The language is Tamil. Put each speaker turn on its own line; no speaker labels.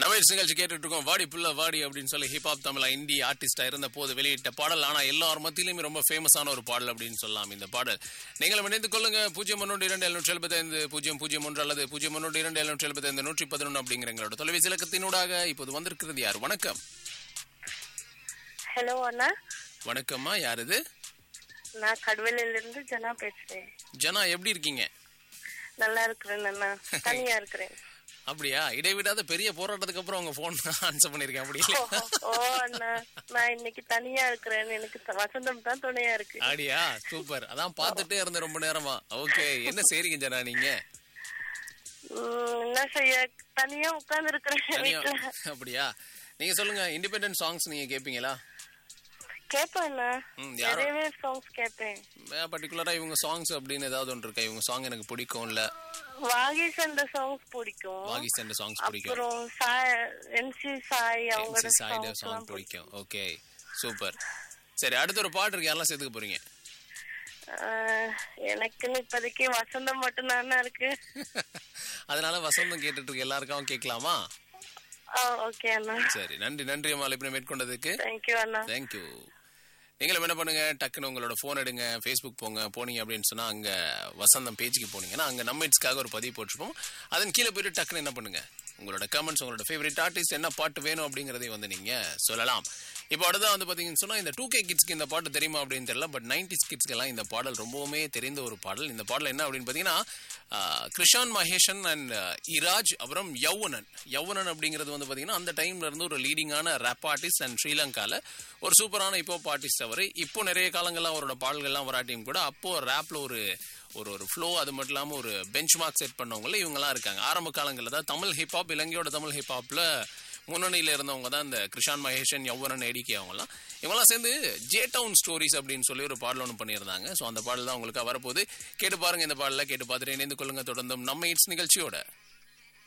நம்ம நிகழ்ச்சி கேட்டுட்டு இருக்கோம் வாடி புள்ள வாடி அப்படின்னு சொல்லி ஹிப்ஹாப் தமிழா இந்தி ஆர்டிஸ்டா இருந்த போது வெளியிட்ட பாடல் ஆனா எல்லார் மத்தியிலுமே ரொம்ப ஃபேமஸான ஒரு பாடல் அப்படின்னு சொல்லலாம் இந்த பாடல் நீங்களும் இணைந்து கொள்ளுங்க பூஜ்ஜியம் ஒன்று இரண்டு எழுநூற்றி எழுபத்தைந்து பூஜ்ஜியம் பூஜ்ஜியம் ஒன்று அல்லது பூஜ்ஜியம் ஒன்று இரண்டு எழுநூற்றி எழுபத்தைந்து நூற்றி பதினொன்று அப்படிங்கிற எங்களோட தொலைபேசி இலக்கத்தினூடாக இப்போது வந்திருக்கிறது யார் வணக்கம்
ஹலோ அண்ணா
வணக்கம்மா யார் இது
நான் கடவுளில இருந்து ஜனா பேசுறேன்
ஜனா எப்படி இருக்கீங்க
நல்லா இருக்கிறேன் அண்ணா தனியா இருக்கிறேன்
அப்படியா இடைவிடாத பெரிய போராட்டத்துக்கு அப்புறம் உங்க போன் ஆன்சர் பண்ணிருக்கேன் அப்படி
ஓ, ஓ அண்ணா நான் இன்னைக்கு தனியா இருக்கிறேன் எனக்கு த- வசந்தம் தான் துணையா இருக்கு
அப்படியா சூப்பர் அதான் பார்த்துட்டே இருந்த ரொம்ப நேரமா ஓகே என்ன செய்றீங்க ஜனா நீங்க
உம், என்ன செய்ய தனியா உட்கார்ந்து இருக்கிறேன்
தனியா
வீட்டுல
அப்படியா நீங்க சொல்லுங்க இண்டிபெண்டன்ட் சாங்ஸ் நீங்க கேப்பீங்களா
கேட்பேன் அண்ணா
ம், யாரோ-
நிறையவே சாங்ஸ் கேட்பேன்
பர்டிகுலரா இவங்க சாங்ஸ் அப்படின்னு ஏதாவது ஒன்று இருக்கா இவங்க சாங் எனக்கு பிடிக்கும் இல்ல
வாகிஸ் அந்த சாங்ஸ் பிடிக்கும்
வாகி சென்ற சாங்ஸ் பிடிக்கும்
அப்புறம் சாய் எம்சி சாய் அவங்களோட
MC சாயிட
சாங்ஸ்
சாங் பிடிக்கும் ஓகே சூப்பர் சரி அடுத்த ஒரு பாட்டு இருக்கு யாரெல்லாம் சேர்த்துக்க போறீங்க
எனக்குன்னு இப்போதைக்கு வசந்தம் மட்டும்தான் இருக்கு
அதனால வசந்தம் கேட்டுட்டு இருக்க எல்லாருக்கும் கேட்கலாமா
ஓகே அண்ணா
சரி நன்றி நன்றி அம்மா இப்படி மேற்கொண்டதுக்கு
தேங்க்யூ அண்ணா
தேங்க்யூ நீங்களும் என்ன பண்ணுங்க டக்குன்னு உங்களோட ஃபோன் எடுங்க ஃபேஸ்புக் போங்க போனீங்க அப்படின்னு சொன்னா அங்க வசந்தம் பேஜுக்கு போனீங்கன்னா அங்க நம்ம இட்ஸ்க்காக ஒரு பதிவு போட்டிருப்போம் அதன் கீழே போயிட்டு டக்குன்னு என்ன பண்ணுங்க உங்களோட கமெண்ட்ஸ் உங்களோட ஃபேவரட் ஆர்டிஸ்ட் என்ன பாட்டு வேணும் அப்படிங்கறதையும் வந்து நீங்க சொல்லலாம் இப்போ அடுத்தா வந்து பாத்தீங்கன்னு சொன்னா இந்த டூ கே கிட்ஸ்க்கு இந்த பாட்டு தெரியுமா அப்படின்னு தெரியல பட் நைன்டிஸ் கிட்ஸ்க்கெல்லாம் இந்த பாடல் ரொம்பவுமே தெரிந்த ஒரு பாடல் இந்த பாடல் என்ன அப்படின்னு பாத்தீங்கன்னா ஆஹ், கிருஷான் மகேஷன் அண்ட் இராஜ் அப்புறம் யௌவனன் யௌவனன் அப்படிங்கிறது வந்து பாத்தீங்கன்னா அந்த டைம்ல இருந்து ஒரு லீடிங்கான ரேப் ஆர்டிஸ்ட் அண்ட் ஸ்ரீலங்கால ஒரு சூப்பரான இப்போ ஆர்டிஸ்ட் அவர் இப்போ நிறைய காலங்கள்ல அவரோட பாடல்கள்லாம் வராட்டியும் கூட அப்போ ரேப்ல ஒரு ஒரு ஒரு ஃப்ளோ அது மட்டும் இல்லாமல் ஒரு பெஞ்ச் மார்க் செட் பண்ணவங்கள இவங்கெல்லாம் இருக்காங்க ஆரம்ப காலங்களில் தான் தமிழ் ஹிப்ஹாப் இலங்கையோட தமிழ் ஹிப்ஹாப்ல முன்னணியில் இருந்தவங்க தான் இந்த கிருஷான் மகேஷன் யௌவனன் ஏடிகே அவங்கலாம் இவங்கெல்லாம் சேர்ந்து ஜே டவுன் ஸ்டோரிஸ் அப்படின்னு சொல்லி ஒரு பாடல் ஒன்று பண்ணியிருந்தாங்க ஸோ அந்த பாடல் தான் உங்களுக்கு வரப்போகுது கேட்டு பாருங்க இந்த பாடலை கேட்டு பார்த்துட்டு இணைந்து கொள்ளுங்க தொடர்ந்தும் நம்ம இட்ஸ் நிகழ்ச்சியோட